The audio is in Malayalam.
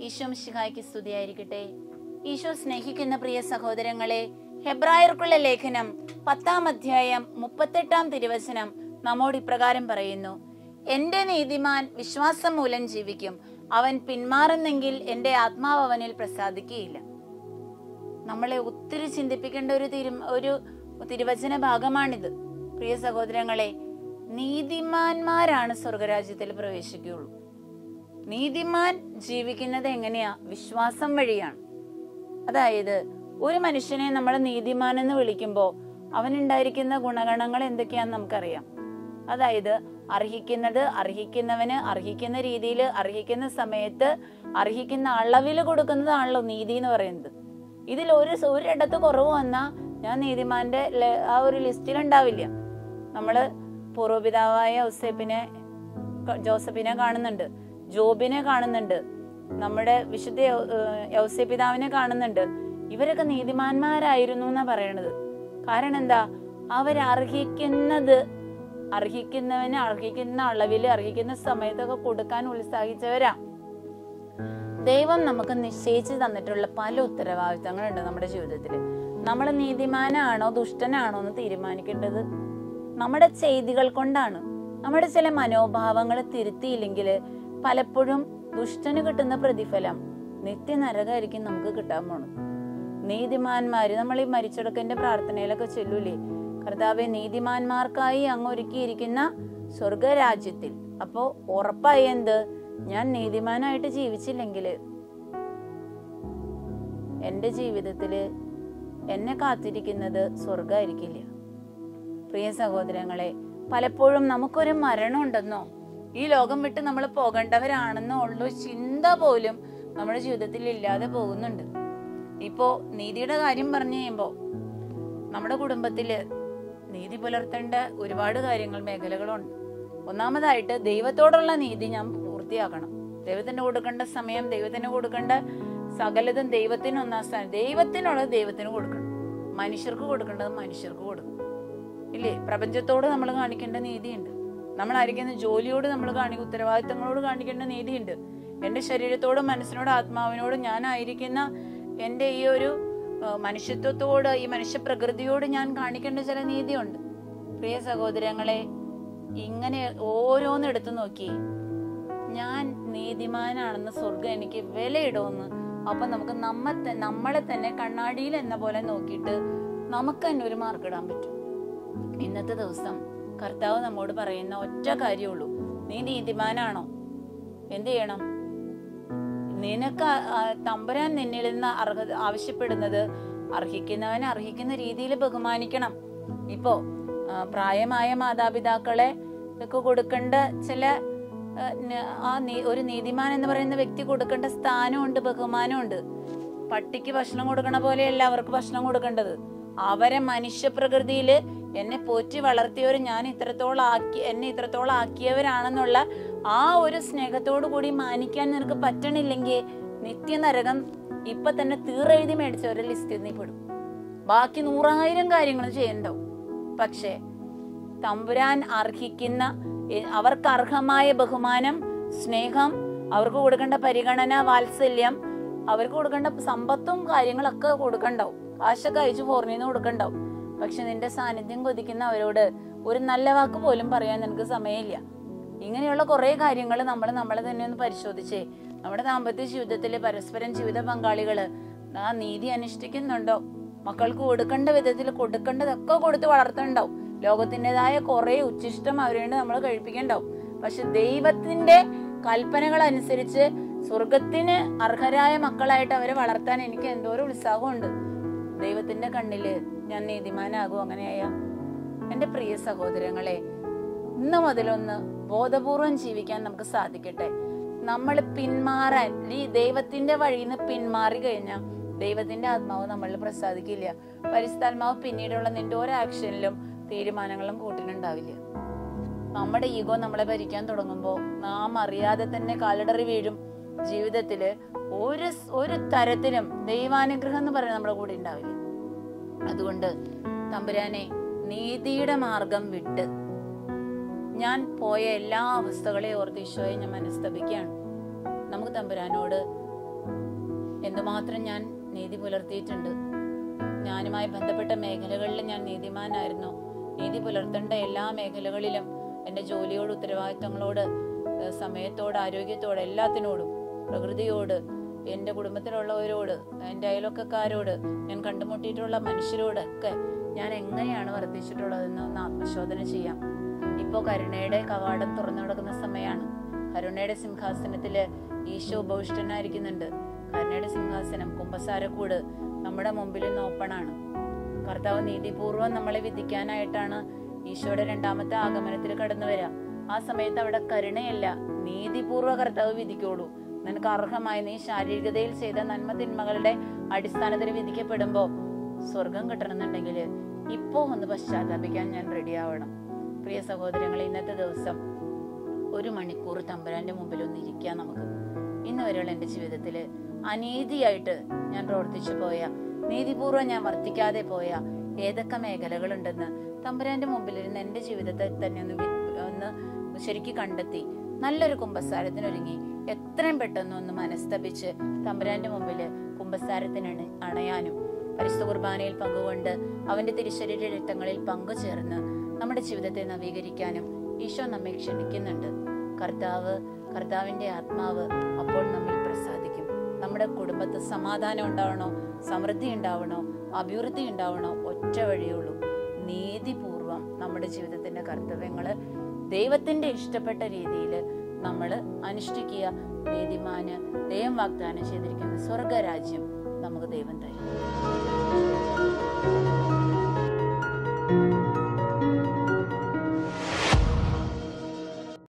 ഈശോ ശിഹായ്ക്ക് സ്തുതിയായിരിക്കട്ടെ ഈശോ സ്നേഹിക്കുന്ന പ്രിയ സഹോദരങ്ങളെ ഹെബ്രായർക്കുള്ള ലേഖനം പത്താം അധ്യായം മുപ്പത്തെട്ടാം തിരുവചനം നമ്മോട് ഇപ്രകാരം പറയുന്നു എന്റെ നീതിമാൻ വിശ്വാസം മൂലം ജീവിക്കും അവൻ പിന്മാറുന്നെങ്കിൽ എന്റെ ആത്മാവ് അവനിൽ പ്രസാദിക്കുകയില്ല നമ്മളെ ഒത്തിരി ചിന്തിപ്പിക്കേണ്ട ഒരു തിരു ഒരു തിരുവചന ഭാഗമാണിത് പ്രിയ സഹോദരങ്ങളെ നീതിമാന്മാരാണ് സ്വർഗരാജ്യത്തിൽ പ്രവേശിക്കുകയുള്ളൂ നീതിമാൻ ജീവിക്കുന്നത് എങ്ങനെയാ വിശ്വാസം വഴിയാണ് അതായത് ഒരു മനുഷ്യനെ നമ്മൾ നീതിമാൻ എന്ന് വിളിക്കുമ്പോൾ അവനുണ്ടായിരിക്കുന്ന ഗുണഗണങ്ങൾ എന്തൊക്കെയാന്ന് നമുക്കറിയാം അതായത് അർഹിക്കുന്നത് അർഹിക്കുന്നവന് അർഹിക്കുന്ന രീതിയിൽ അർഹിക്കുന്ന സമയത്ത് അർഹിക്കുന്ന അളവിൽ കൊടുക്കുന്നതാണല്ലോ നീതി എന്ന് പറയുന്നത് ഇതിൽ ഒരു സ- ഒരിടത്ത് കുറവ് വന്നാൽ ഞാൻ നീതിമാന്റെ ല- ആ ഒരു ലിസ്റ്റിൽ ഉണ്ടാവില്ല നമ്മള് പൂർവ്വപിതാവായ ഔസേപ്പിനെ ക- ജോസഫിനെ കാണുന്നുണ്ട് ജോബിനെ കാണുന്നുണ്ട് നമ്മുടെ വിശുദ്ധ യൗ- ഏഹ് യൗസേപിതാവിനെ കാണുന്നുണ്ട് ഇവരൊക്കെ നീതിമാന്മാരായിരുന്നു എന്നാ പറയണത് കാരണം എന്താ അവരർഹിക്കുന്നത് അർഹിക്കുന്നവന് അർഹിക്കുന്ന അളവിൽ അർഹിക്കുന്ന സമയത്തൊക്കെ കൊടുക്കാൻ ഉത്സാഹിച്ചവരാ ദൈവം നമുക്ക് നിശ്ചയിച്ചു തന്നിട്ടുള്ള പല ഉത്തരവാദിത്തങ്ങളുണ്ട് നമ്മുടെ ജീവിതത്തിൽ നമ്മൾ നീതിമാനാണോ ദുഷ്ടനാണോ എന്ന് തീരുമാനിക്കേണ്ടത് നമ്മുടെ ചെയ്തികൾ കൊണ്ടാണ് നമ്മുടെ ചില മനോഭാവങ്ങൾ തിരുത്തിയില്ലെങ്കിൽ പലപ്പോഴും ദുഷ്ടന് കിട്ടുന്ന പ്രതിഫലം നിത്യനരകമായിരിക്കും നമുക്ക് കിട്ടാൻ പോണത് നീതിമാന്മാര് നമ്മൾ ഈ മരിച്ചടക്കന്റെ പ്രാർത്ഥനയിലൊക്കെ ചൊല്ലൂലേ കർത്താവെ നീതിമാന്മാർക്കായി അങ്ങ് ഒരുക്കിയിരിക്കുന്ന സ്വർഗരാജ്യത്തിൽ അപ്പോ ഉറപ്പായി എന്ത് ഞാൻ നീതിമാനായിട്ട് ജീവിച്ചില്ലെങ്കിൽ എന്റെ ജീവിതത്തില് എന്നെ കാത്തിരിക്കുന്നത് സ്വർഗമായിരിക്കില്ല പ്രിയ സഹോദരങ്ങളെ പലപ്പോഴും നമുക്കൊരു മരണം ഉണ്ടെന്നോ ഈ ലോകം വിട്ട് നമ്മൾ പോകേണ്ടവരാണെന്നോ ഉള്ള ചിന്ത പോലും നമ്മുടെ ജീവിതത്തിൽ ഇല്ലാതെ പോകുന്നുണ്ട് ഇപ്പോ നീതിയുടെ കാര്യം പറഞ്ഞു കഴിയുമ്പോ നമ്മുടെ കുടുംബത്തില് നീതി പുലർത്തേണ്ട ഒരുപാട് കാര്യങ്ങൾ മേഖലകളുണ്ട് ഒന്നാമതായിട്ട് ദൈവത്തോടുള്ള നീതി ഞാൻ പൂർത്തിയാക്കണം ദൈവത്തിന് കൊടുക്കേണ്ട സമയം ദൈവത്തിന് കൊടുക്കേണ്ട സകലതും ദൈവത്തിന് ഒന്നാം സ്ഥാനം ദൈവത്തിനുള്ളത് ദൈവത്തിന് കൊടുക്കണം മനുഷ്യർക്ക് കൊടുക്കേണ്ടത് മനുഷ്യർക്ക് കൊടുക്കണം ഇല്ലേ പ്രപഞ്ചത്തോട് നമ്മൾ കാണിക്കേണ്ട നീതിയുണ്ട് നമ്മൾ ആയിരിക്കുന്ന ജോലിയോട് നമ്മൾ കാണിക്കുന്ന ഉത്തരവാദിത്തങ്ങളോട് കാണിക്കേണ്ട നീതിയുണ്ട് എന്റെ ശരീരത്തോടും മനസ്സിനോടും ആത്മാവിനോടും ഞാൻ ആയിരിക്കുന്ന എന്റെ ഈ ഒരു ആ, മനുഷ്യത്വത്തോട് ഈ മനുഷ്യ പ്രകൃതിയോട് ഞാൻ കാണിക്കേണ്ട ചില നീതിയുണ്ട് പ്രിയ സഹോദരങ്ങളെ ഇങ്ങനെ ഓരോന്ന് എടുത്തു നോക്കി ഞാൻ നീതിമാനാണെന്ന് സ്വർഗം എനിക്ക് വിലയിടുമെന്ന് അപ്പൊ നമുക്ക് നമ്മ ത- നമ്മളെ തന്നെ കണ്ണാടിയിൽ എന്ന പോലെ നോക്കിയിട്ട് നമുക്ക് തന്നെ ഒരു മാർക്ക് ഇടാൻ പറ്റും ഇന്നത്തെ ദിവസം കർത്താവ് നമ്മോട് പറയുന്ന ഒറ്റ കാര്യമുള്ളൂ നീ നീതിമാനാണോ എന്ത് ചെയ്യണം നിനക്ക് ആ- ആ തമ്പുരാൻ നിന്നിൽ നിന്ന് അർഹ ആവശ്യപ്പെടുന്നത് അർഹിക്കുന്നവനെ അർഹിക്കുന്ന രീതിയിൽ ബഹുമാനിക്കണം ഇപ്പോ ആ, പ്രായമായ മാതാപിതാക്കളെ ഒക്കെ കൊടുക്കേണ്ട ചില ആ, ന- ആ നീ- ഒരു നീതിമാൻ എന്ന് പറയുന്ന വ്യക്തി കൊടുക്കേണ്ട സ്ഥാനമുണ്ട് ബഹുമാനമുണ്ട് പട്ടിക്ക് ഭക്ഷണം കൊടുക്കണ പോലെയല്ല അവർക്ക് ഭക്ഷണം കൊടുക്കേണ്ടത് അവരെ മനുഷ്യ പ്രകൃതിയില് എന്നെ പോറ്റി വളർത്തിയവർ ഞാൻ ഇത്രത്തോളം ആക്കി എന്നെ ഇത്രത്തോളം ആക്കിയവരാണെന്നുള്ള ആ ഒരു സ്നേഹത്തോടു കൂടി മാനിക്കാൻ നിനക്ക് പറ്റണില്ലെങ്കിൽ നിത്യനരകം ഇപ്പൊ തന്നെ തീറെഴുതി മേടിച്ചവരുടെ ലിസ്റ്റിൽ നീ പെടും ബാക്കി നൂറായിരം കാര്യങ്ങൾ ചെയ്യണ്ടാവും പക്ഷേ തമ്പുരാൻ അർഹിക്കുന്ന എ- അവർക്ക് അർഹമായ ബഹുമാനം സ്നേഹം അവർക്ക് കൊടുക്കേണ്ട പരിഗണന വാത്സല്യം അവർക്ക് കൊടുക്കേണ്ട സമ്പത്തും കാര്യങ്ങളൊക്കെ കൊടുക്കണ്ടാവും കാശൊക്കെ അയച്ചു ഫോറിനിന്ന് കൊടുക്കണ്ടാവും പക്ഷെ നിന്റെ സാന്നിധ്യം കൊതിക്കുന്ന അവരോട് ഒരു നല്ല വാക്ക് പോലും പറയാൻ നിനക്ക് സമയമില്ല ഇങ്ങനെയുള്ള കുറെ കാര്യങ്ങൾ നമ്മൾ നമ്മളെ തന്നെ ഒന്ന് പരിശോധിച്ചേ നമ്മുടെ ദാമ്പത്യ ജീവിതത്തില് പരസ്പരം ജീവിത പങ്കാളികള് ആ നീതി അനുഷ്ഠിക്കുന്നുണ്ടോ മക്കൾക്ക് കൊടുക്കേണ്ട വിധത്തിൽ കൊടുക്കേണ്ടതൊക്കെ കൊടുത്ത് വളർത്തുന്നുണ്ടാവും ലോകത്തിൻ്റെതായ കുറെ ഉച്ചിഷ്ടം അവരോട് നമ്മൾ കഴിപ്പിക്കണ്ടാവും പക്ഷെ ദൈവത്തിന്റെ കൽപ്പനകൾ അനുസരിച്ച് സ്വർഗത്തിന് അർഹരായ മക്കളായിട്ട് അവരെ വളർത്താൻ എനിക്ക് എന്തോരം ഉത്സാഹമുണ്ട് ദൈവത്തിന്റെ കണ്ണില് ഞാൻ നീതിമാനാകും അങ്ങനെയായ എന്റെ പ്രിയ സഹോദരങ്ങളെ ഇന്ന് മുതലൊന്ന് ബോധപൂർവം ജീവിക്കാൻ നമുക്ക് സാധിക്കട്ടെ നമ്മൾ പിന്മാറാൻ ഈ ദൈവത്തിന്റെ വഴിയിൽ നിന്ന് പിന്മാറി കഴിഞ്ഞാൽ ദൈവത്തിന്റെ ആത്മാവ് നമ്മളിൽ പ്രസാദിക്കില്ല പരിശുദ്ധാത്മാവ് പിന്നീടുള്ള നിന്റെ ഓരോ ആക്ഷനിലും തീരുമാനങ്ങളും കൂട്ടിനുണ്ടാവില്ല നമ്മുടെ ഈഗോ നമ്മളെ ഭരിക്കാൻ തുടങ്ങുമ്പോൾ നാം അറിയാതെ തന്നെ കാലിടറി വീഴും ജീവിതത്തില് ഒരു സ്- ഒരു തരത്തിലും ദൈവാനുഗ്രഹം എന്ന് പറയുന്നത് നമ്മുടെ കൂടെ ഉണ്ടാവില്ല അതുകൊണ്ട് തമ്പുരാനെ നീതിയുടെ മാർഗം വിട്ട് ഞാൻ പോയ എല്ലാ അവസ്ഥകളെയും ഓർത്ത് ഈശോയെ ഞാൻ മനസ്തപിക്കുകയാണ് നമുക്ക് തമ്പുരാനോട് എന്തുമാത്രം ഞാൻ നീതി പുലർത്തിയിട്ടുണ്ട് ഞാനുമായി ബന്ധപ്പെട്ട മേഖലകളിൽ ഞാൻ നീതിമാനായിരുന്നു നീതി പുലർത്തേണ്ട എല്ലാ മേഖലകളിലും എൻ്റെ ജോലിയോട് ഉത്തരവാദിത്തങ്ങളോട് ഏഹ് സമയത്തോട് ആരോഗ്യത്തോട് എല്ലാത്തിനോടും പ്രകൃതിയോട് എൻ്റെ കുടുംബത്തിലുള്ളവരോട് എൻ്റെ അയൽവക്കക്കാരോട് ഞാൻ കണ്ടുമുട്ടിയിട്ടുള്ള മനുഷ്യരോടൊക്കെ ഞാൻ എങ്ങനെയാണ് വർദ്ധിച്ചിട്ടുള്ളതെന്ന് ഒന്ന് ആത്മശോധന ചെയ്യാം ഇപ്പോൾ കരുണയുടെ കവാടം തുറന്നു കിടക്കുന്ന സമയമാണ് കരുണയുടെ സിംഹാസനത്തില് ഈശോ ഉപവിഷ്ടനായിരിക്കുന്നുണ്ട് കരുണയുടെ സിംഹാസനം കുമ്പസാരക്കൂട് നമ്മുടെ മുമ്പിൽ ഇന്ന് ഓപ്പണാണ് കർത്താവ് നീതിപൂർവം നമ്മളെ വിധിക്കാനായിട്ടാണ് ഈശോയുടെ രണ്ടാമത്തെ ആഗമനത്തിൽ കടന്നു വരാം ആ സമയത്ത് അവിടെ കരുണയല്ല നീതിപൂർവ്വ കർത്താവ് വിധിക്കുള്ളൂ നിനക്ക് അർഹമായി നീ ശാരീരികതയിൽ ചെയ്ത നന്മ തിന്മകളുടെ അടിസ്ഥാനത്തിൽ വിധിക്കപ്പെടുമ്പോ സ്വർഗം കിട്ടണമെന്നുണ്ടെങ്കിൽ ഇപ്പോ ഒന്ന് പശ്ചാത്താപിക്കാൻ ഞാൻ റെഡി ആവണം പ്രിയ സഹോദരങ്ങളെ ഇന്നത്തെ ദിവസം ഒരു മണിക്കൂർ തമ്പുരാന്റെ മുമ്പിൽ ഒന്ന് ഇരിക്കാം നമുക്ക് ഇന്ന് വരെയുള്ള എൻ്റെ ജീവിതത്തിൽ അനീതിയായിട്ട് ഞാൻ പ്രവർത്തിച്ചു പോയ നീതിപൂർവ്വം ഞാൻ വർത്തിക്കാതെ പോയ ഏതൊക്കെ മേഖലകളുണ്ടെന്ന് തമ്പുരാന്റെ മുമ്പിൽ ഇരുന്ന് എൻ്റെ ജീവിതത്തെ തന്നെ ഒന്ന് വി- ഒന്ന് ശരിക്ക് കണ്ടെത്തി നല്ലൊരു കുമ്പസാരത്തിനൊരുങ്ങി എത്രയും പെട്ടെന്ന് ഒന്ന് മനസ്തപിച്ച് തമ്പുരാന്റെ മുമ്പിൽ കുമ്പസാരത്തിന് അണ- അണയാനും പരിശുദ്ധ കുർബാനയിൽ പങ്കുകൊണ്ട് അവന്റെ തിരുശരീര രക്തങ്ങളിൽ പങ്കുചേർന്ന് നമ്മുടെ ജീവിതത്തെ നവീകരിക്കാനും ഈശോ നമ്മെ ക്ഷണിക്കുന്നുണ്ട് കർത്താവ് കർത്താവിന്റെ ആത്മാവ് അപ്പോൾ നമ്മിൽ പ്രസാദിക്കും നമ്മുടെ കുടുംബത്ത് സമാധാനം ഉണ്ടാവണോ സമൃദ്ധി ഉണ്ടാവണോ അഭിവൃദ്ധി ഉണ്ടാവണോ ഒറ്റ വഴിയുള്ളൂ നീതിപൂർവം നമ്മുടെ ജീവിതത്തിന്റെ കർത്തവ്യങ്ങള് ദൈവത്തിന്റെ ഇഷ്ടപ്പെട്ട രീതിയിൽ നമ്മൾ അനുഷ്ഠിക്കുക നീതിമാന് ദൈവം വാഗ്ദാനം ചെയ്തിരിക്കുന്ന സ്വർഗരാജ്യം നമുക്ക് ദൈവം തരും